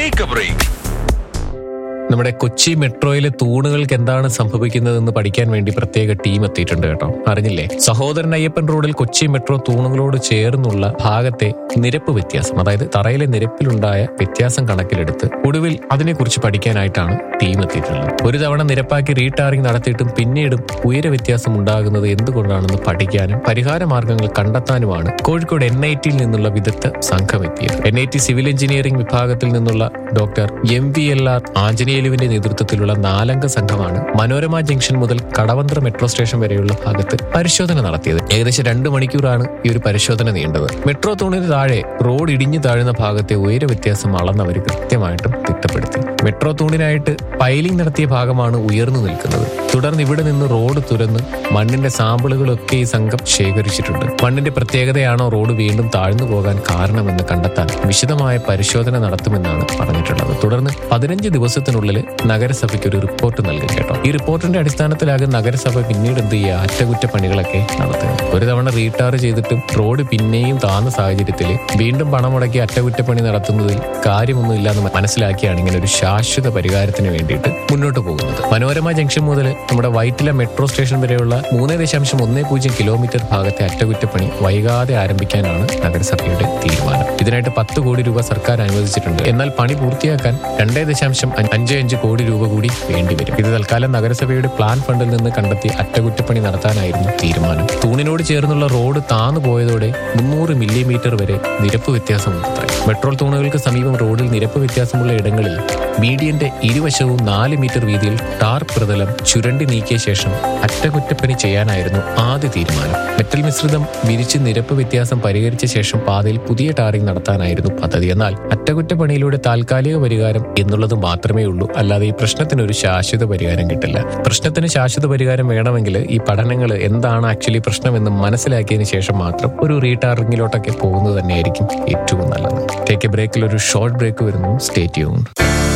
take A break നമ്മുടെ കൊച്ചി മെട്രോയിലെ തൂണുകൾക്ക് എന്താണ് സംഭവിക്കുന്നതെന്ന് പഠിക്കാൻ വേണ്ടി പ്രത്യേക ടീം എത്തിയിട്ടുണ്ട് കേട്ടോ അറിഞ്ഞില്ലേ സഹോദരൻ അയ്യപ്പൻ റോഡിൽ കൊച്ചി മെട്രോ തൂണുകളോട് ചേർന്നുള്ള ഭാഗത്തെ നിരപ്പ് വ്യത്യാസം അതായത് തറയിലെ നിരപ്പിലുണ്ടായ വ്യത്യാസം കണക്കിലെടുത്ത് ഒടുവിൽ അതിനെക്കുറിച്ച് പഠിക്കാനായിട്ടാണ് ടീം എത്തിയിട്ടുള്ളത് ഒരു തവണ നിരപ്പാക്കി റീടാറിംഗ് നടത്തിയിട്ടും പിന്നീടും ഉയര വ്യത്യാസം ഉണ്ടാകുന്നത് എന്തുകൊണ്ടാണെന്ന് പഠിക്കാനും പരിഹാര മാർഗങ്ങൾ കണ്ടെത്താനുമാണ് കോഴിക്കോട് എൻ ഐ ടിയിൽ നിന്നുള്ള വിദഗ്ധ സംഘം എത്തിയത് N I T civil engineering വിഭാഗത്തിൽ നിന്നുള്ള doctor M V L R ആഞ്ജനേയലുവിന്റെ നേതൃത്വത്തിലുള്ള നാലംഗ സംഘമാണ് മനോരമ ജംഗ്ഷൻ മുതൽ കടവന്ത്ര മെട്രോ സ്റ്റേഷൻ വരെയുള്ള ഭാഗത്ത് പരിശോധന നടത്തിയത് ഏകദേശം രണ്ട് മണിക്കൂറാണ് ഈ ഒരു പരിശോധന നീണ്ടത് മെട്രോ തൂണിന് താഴെ റോഡ് ഇടിഞ്ഞു താഴുന്ന ഭാഗത്തെ ഉയര വ്യത്യാസം അളന്നവർ കൃത്യമായിട്ടും തിട്ടപ്പെടുത്തി മെട്രോ തൂണിനായിട്ട് പൈലിംഗ് നടത്തിയ ഭാഗമാണ് ഉയർന്നു നിൽക്കുന്നത് തുടർന്ന് ഇവിടെ നിന്ന് റോഡ് തുരന്ന് മണ്ണിന്റെ സാമ്പിളുകളൊക്കെ ഈ സംഘം ശേഖരിച്ചിട്ടുണ്ട് മണ്ണിന്റെ പ്രത്യേകതയാണോ റോഡ് വീണ്ടും താഴ്ന്നു പോകാൻ കാരണമെന്ന് കണ്ടെത്താൻ വിശദമായ പരിശോധന നടത്തുമെന്നാണ് പറഞ്ഞിട്ടുള്ളത് തുടർന്ന് പതിനഞ്ച് ദിവസത്തിനുള്ളിൽ നഗരസഭയ്ക്ക് ഒരു റിപ്പോർട്ട് നൽകും കേട്ടോ ഈ റിപ്പോർട്ടിന്റെ അടിസ്ഥാനത്തിലാകും നഗരസഭ പിന്നീട് എന്ത് ചെയ്യുക അറ്റകുറ്റപ്പണികളൊക്കെ നടത്തുക ഒരു തവണ റീടാർ ചെയ്തിട്ടും റോഡ് പിന്നെയും താന്ന സാഹചര്യത്തിൽ വീണ്ടും പണം മുടക്കി അറ്റകുറ്റപ്പണി നടത്തുന്നതിൽ കാര്യമൊന്നുമില്ല എന്ന് മനസ്സിലാക്കിയാണ് ഇങ്ങനെ ഒരു ശാശ്വത പരിഹാരത്തിന് വേണ്ടിയിട്ട് മുന്നോട്ട് പോകുന്നത് മനോരമ ജംഗ്ഷൻ മുതൽ നമ്മുടെ വൈറ്റില മെട്രോ സ്റ്റേഷൻ വരെയുള്ള മൂന്ന് ദശാംശം ഒന്ന് പൂജ്യം കിലോമീറ്റർ ഭാഗത്തെ അറ്റകുറ്റപ്പണി വൈകാതെ ആരംഭിക്കാനാണ് നഗരസഭയുടെ തീരുമാനം ഇതിനായിട്ട് പത്ത് കോടി രൂപ സർക്കാർ അനുവദിച്ചിട്ടുണ്ട് എന്നാൽ പണി പൂർത്തിയാക്കാൻ രണ്ടേ ദശാംശം അഞ്ച് അഞ്ച് കോടി രൂപ കൂടി വേണ്ടിവരും ഇത് തൽക്കാലം നഗരസഭയുടെ പ്ലാൻ ഫണ്ടിൽ നിന്ന് കണ്ടെത്തി അറ്റകുറ്റപ്പണി നടത്താനായിരുന്നു തീരുമാനം തൂണിനോട് ചേർന്നുള്ള റോഡ് താന്നു പോയതോടെ മുന്നൂറ് മില്ലിമീറ്റർ വരെ നിരപ്പ് വ്യത്യാസമുണ്ട് മെട്രോ തൂണുകൾക്ക് സമീപം റോഡിൽ നിരപ്പ് വ്യത്യാസമുള്ള ഇടങ്ങളിൽ മീഡിയന്റെ ഇരുവശവും നാല് മീറ്റർ വീതിയിൽ ടാർ പ്രതലം ചുരണ്ടി നീക്കിയ ശേഷം അറ്റകുറ്റപ്പണി ചെയ്യാനായിരുന്നു ആദ്യ തീരുമാനം മെറ്റൽ മിശ്രിതം വിരിച്ച് നിരപ്പ് വ്യത്യാസം പരിഹരിച്ച ശേഷം പാതയിൽ പുതിയ ടാറിംഗ് നടത്താനായിരുന്നു പദ്ധതി എന്നാൽ അറ്റകുറ്റപ്പണിയിലൂടെ താൽക്കാലിക പരിഹാരം എന്നുള്ളത് മാത്രമേ ഉള്ളൂ അല്ലാതെ ഈ പ്രശ്നത്തിന് ഒരു ശാശ്വത പരിഹാരം കിട്ടില്ല പ്രശ്നത്തിന് ശാശ്വത പരിഹാരം വേണമെങ്കിൽ ഈ പഠനങ്ങൾ എന്താണ് ആക്ച്വലി പ്രശ്നമെന്ന് മനസ്സിലാക്കിയതിന് ശേഷം മാത്രം ഒരു റീടാറിംഗിലോട്ടൊക്കെ പോകുന്നത് തന്നെയായിരിക്കും ഏറ്റവും നല്ലത് ടേക്ക് എ ബ്രേക്കിൽ ഒരു ഷോർട്ട് ബ്രേക്ക് വരുന്നു സ്റ്റേ ട്യൂൺ